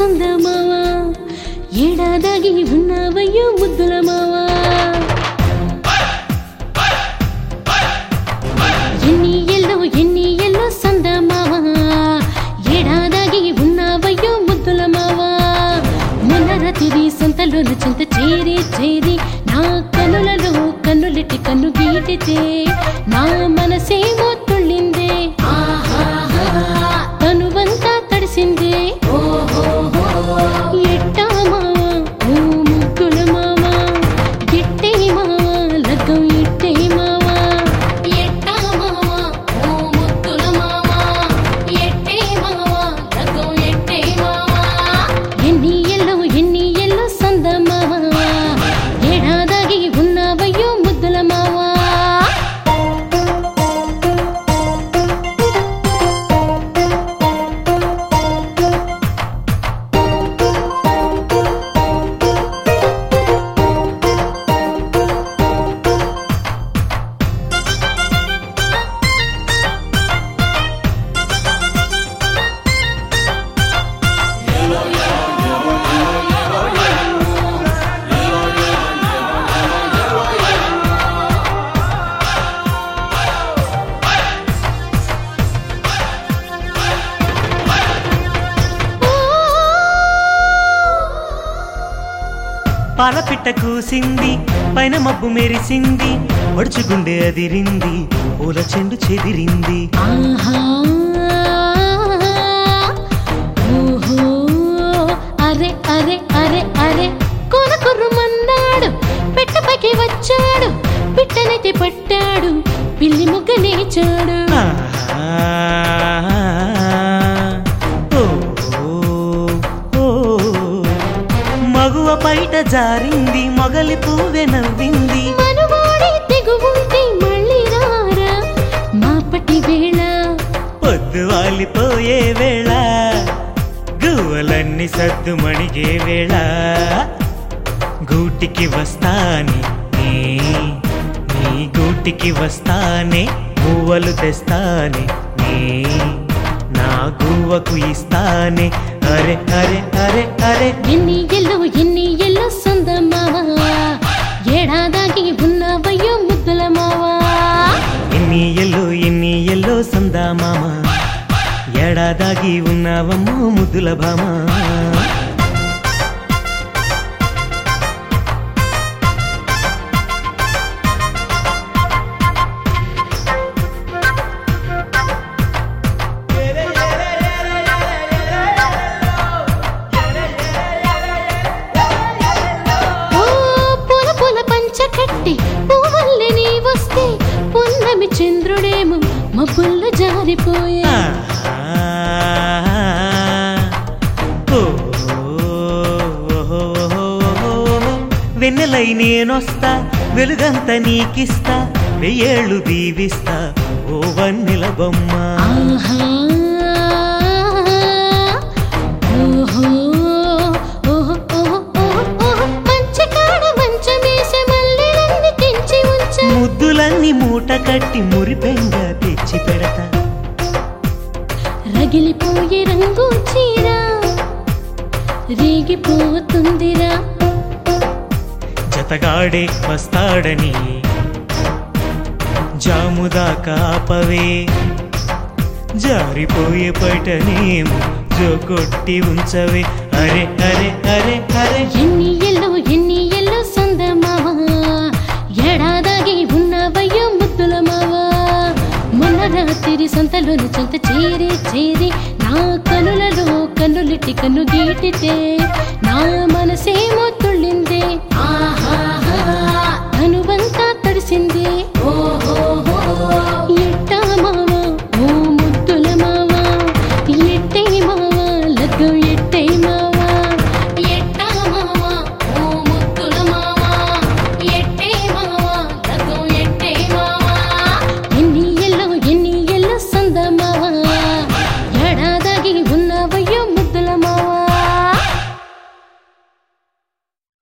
సందమావా ఏడాదాగి ఉన్నావయ్యో ముద్దుల మావా ఎన్ని ఎల్లో ఎన్ని ఎల్లో సందమావా ఏడాదాగి ఉన్నావయ్యో ముద్దుల మావా మొన్న రాత్రి సంతలోన చింత చేరి చేరి నా కనులలో కన్నులెట్టి కన్ను గీటితే నా మనసేమో తుళ్ళిందే తనువంతా తడిసిందే ఎట్టా మావా ఓ ముగ్గుల మావా ఎట్టే మావా లగ్గం ఎట్టే మావా ఎట్టా మావా ఓ ముగ్గుల మావా ఎట్టే మావా లగ్గం ఎట్టే మావా ఎన్ని ఎల్లో ఎన్ని ఎల్లో సంద మావా ఏడాదాగి ఉన్నావయ్యో ముద్దుల మావా పాలపిట్ట కూసింది పైన మబ్బు మెరిసింది ఒడుచుగుండె అదిరింది పూల చెండు చెదిరింది ఆహా ఓహో అరే అరే అరే అరే కొన కుర్రమన్నాడు పెట్టపైకి వచ్చాడు పిట్టనైతే పట్టాడు పిల్లి ముగ్గ లేచాడు ఆహా. ఓ, ఓ, ఓ. మగువ బయట జారింది మొగలి పువ్వె నవ్వింది మనువాడి తెగువుంటే మళ్ళీ రారా మాపటి వేళ పొద్దు వాలిపోయే వేళ గువ్వలన్నీ సద్దు మణిగే వేళ గూటికి వస్తానే నీ నీ గూటికి వస్తానే పువ్వలు తెస్తానే నీ నా గువ్వకు ఇస్తానే అరే అరే అరే అరే ఎన్ని ఎల్లో ఎన్ని ఎల్లో సందమావా ఏడాదాగి ఉన్నావయ్యో ముద్దుల మావా ఎన్ని ఎల్లో ఎన్ని ఎల్లో సందా మామ ఏడాదాగి ఉన్నావమ్మో ముద్దుల భామ ఓ పూల పూల పంచ కట్టి పువ్వుల్ని నీ వస్తే పున్నమి చంద్రుడేమో మబ్బుల్లో జారిపోయా వెన్నెలై నేనొస్తా వెలుగంత నీకిస్తా వెయ్యేళ్ళు దీవిస్తా ఓ వన్నెల బొమ్మ ఆహా ఓహో ఓహో ఓహో ఓహో ఓహో మంచకాడ మంచమేస మల్లెలన్నీ తెంచి ఉంచ ముద్దులన్నీ మూట కట్టి మురిపెంగా తెచ్చి పెడతా రగిలిపోయే రంగు చీర రేగిపోతుందిరా జతగాడే వస్తాడని జాముదాకా ఆపవే జారిపోయే పటనేమో జోకొట్టి ఉంచవే అరే అరే అరే అరే ఎన్ని ఎల్లో ఎన్ని ఎల్లో సందమావా ఏడాదాగి ఉన్నవయ్యో ముద్దుల మావా మొన్న రాత్రి సంతలోని చెంత చేరి చేరి నా కనులలో కన్నులెట్టి కన్ను గీటితే నా మనసేమో తుళ్ళిందే ఆహాహా తనువంతా తడిసిందే ఓహో ఎట్టా మావా ఓ ముద్దుల మావా ఎట్టే మావా లగ్గం ఎట్టే